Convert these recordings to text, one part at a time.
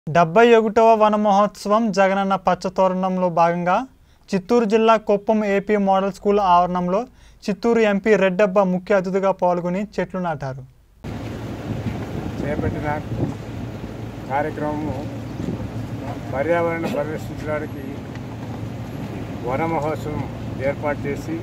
డెబ్బై ఒకటవ వన మహోత్సవం జగనన్న పచ్చతోరణంలో భాగంగా చిత్తూరు జిల్లా కుప్పం ఏపీ మోడల్ స్కూల్ ఆవరణంలో చిత్తూరు ఎంపీ రెడ్డబ్బ ముఖ్య అతిథిగా పాల్గొని చెట్లు నాటారు చేపట్టిన కార్యక్రమము పర్యావరణ పరిరక్షించడానికి వన మహోత్సవం ఏర్పాటు చేసి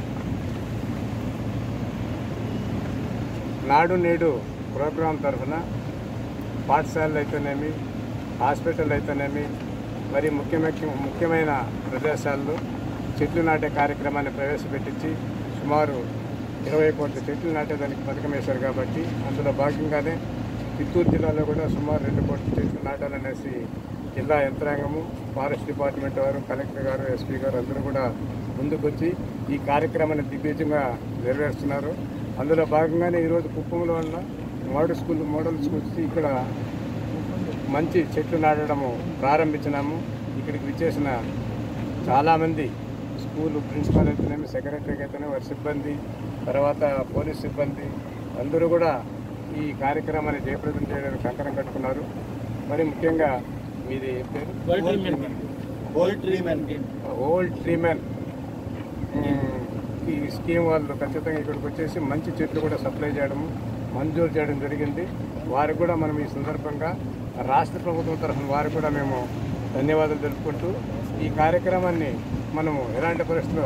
నాడు నేడు ప్రోగ్రాం తరఫున పాఠశాలలు అయితేనేమి హాస్పిటల్ అయితేనేమి మరి ముఖ్యమైన ముఖ్యమైన ప్రదేశాల్లో చెట్లు నాటే కార్యక్రమాన్ని ప్రవేశపెట్టించి సుమారు ఇరవై కోట్ల చెట్లు నాటేదానికి పథకం వేశారు కాబట్టి అందులో భాగంగానే చిత్తూరు జిల్లాలో కూడా సుమారు రెండు కోట్ల చెట్లు నాటాలనేసి జిల్లా యంత్రాంగము ఫారెస్ట్ డిపార్ట్మెంట్ వారు కలెక్టర్ గారు ఎస్పీ గారు అందరూ కూడా ముందుకొచ్చి ఈ కార్యక్రమాన్ని దిగ్విజయంగా నెరవేరుస్తున్నారు అందులో భాగంగానే ఈరోజు కుప్పంలో ఉన్న మోడల్ స్కూల్ మోడల్ స్కూల్స్ ఇక్కడ మంచి చెట్లు నాటడము ప్రారంభించినాము ఇక్కడికి విచ్చేసిన చాలామంది స్కూల్ ప్రిన్సిపాల్ అయితేనేమి సెక్రటరీకి అయితేనేమి వారి సిబ్బంది తర్వాత పోలీస్ సిబ్బంది అందరూ కూడా ఈ కార్యక్రమాన్ని జయప్రదం చేయడానికి కంకణం కట్టుకున్నారు మరి ముఖ్యంగా మీది ఏం పేరు old tree man old tree men ఈ స్కీమ్ వాళ్ళు ఖచ్చితంగా ఇక్కడికి వచ్చేసి మంచి చెట్లు కూడా సప్లై చేయడము మంజూరు చేయడం జరిగింది వారికి కూడా మనం ఈ సందర్భంగా రాష్ట్ర ప్రభుత్వం తరఫున వారికి కూడా మేము ధన్యవాదాలు తెలుపుకుంటూ ఈ కార్యక్రమాన్ని మనము ఎలాంటి పరిస్థితుల్లో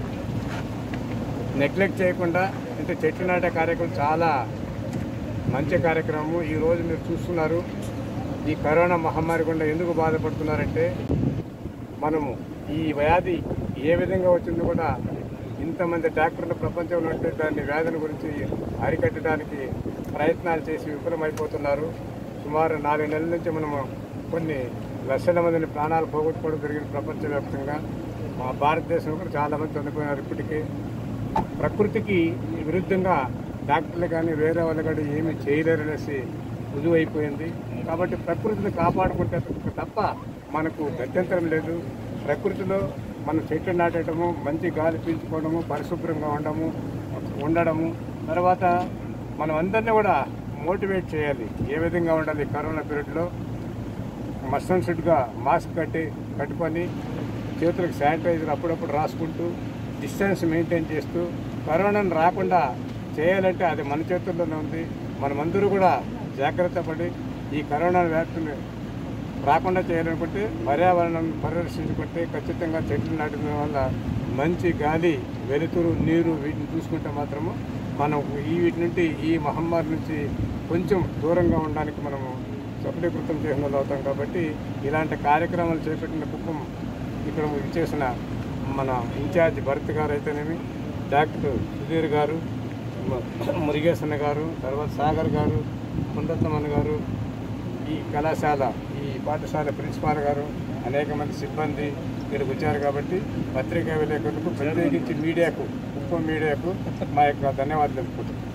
నెగ్లెక్ట్ చేయకుండా అంటే చెట్లు నాటే కార్యక్రమం చాలా మంచి కార్యక్రమము ఈరోజు మీరు చూస్తున్నారు ఈ కరోనా మహమ్మారి గుండా ఎందుకు బాధపడుతున్నారంటే మనము ఈ వ్యాధి ఏ విధంగా వచ్చిందో కూడా ఇంతమంది డాక్టర్లు ప్రపంచంలో ఉంటే దాన్ని వ్యాధిని గురించి అరికట్టడానికి ప్రయత్నాలు చేసి విఫలమైపోతున్నారు సుమారు నాలుగు నెలల నుంచి మనము కొన్ని లక్షల మందిని ప్రాణాలు పోగొట్టుకోవడం జరిగింది ప్రపంచవ్యాప్తంగా మా భారతదేశంలో కూడా చాలామంది చనిపోయినారు ఇప్పటికీ ప్రకృతికి విరుద్ధంగా డాక్టర్లు కానీ వేరే వాళ్ళు కానీ ఏమీ చేయలేరు అనేసి రుజువు అయిపోయింది కాబట్టి ప్రకృతిని కాపాడుకుంటే తప్ప మనకు గత్యంతరం లేదు ప్రకృతిలో మనం చెట్లు నాటడము మంచి గాలి పీల్చుకోవడము పరిశుభ్రంగా ఉండడము ఉండడము తర్వాత మనం అందరినీ కూడా మోటివేట్ చేయాలి ఏ విధంగా ఉండాలి కరోనా పీరియడ్లో మస్ట్ అండ్ షుడ్గా మాస్క్ కట్టి కట్టుకొని చేతులకు శానిటైజర్ అప్పుడప్పుడు రాసుకుంటూ డిస్టెన్స్ మెయింటైన్ చేస్తూ కరోనాను రాకుండా చేయాలంటే అది మన చేతుల్లోనే ఉంది మనమందరూ కూడా జాగ్రత్త పడి ఈ కరోనా వ్యాప్తిని రాకుండా చేయాలనుకుంటే పర్యావరణం పరిరక్షించుకుంటే ఖచ్చితంగా చెట్లు నాటడం వల్ల మంచి గాలి వెలుతురు నీరు వీటిని చూసుకుంటే మాత్రము మనం ఈ వీటి నుండి ఈ మహమ్మారి నుంచి కొంచెం దూరంగా ఉండడానికి మనము సఫలీకృతం చేసిన వాళ్ళు అవుతాం కాబట్టి ఇలాంటి కార్యక్రమాలు చేపట్టిన కుప్పం ఇక్కడ ఇచ్చేసిన మన ఇన్ఛార్జ్ భరత్ గారు అయితేనేమి డాక్టర్ సుధీర్ గారు మ- మురుగేశన్న గారు తర్వాత సాగర్ గారు కుండత్తమన్ గారు ఈ కళాశాల ఈ పాఠశాల ప్రిన్సిపాల్ గారు అనేక మంది సిబ్బంది ఇక్కడికి వచ్చారు కాబట్టి పత్రికా విలేకరులకు ప్రత్యేకించి మీడియాకు కుప్పం మీడియాకు మా యొక్క ధన్యవాదాలు తెలుపుకుంటున్నాం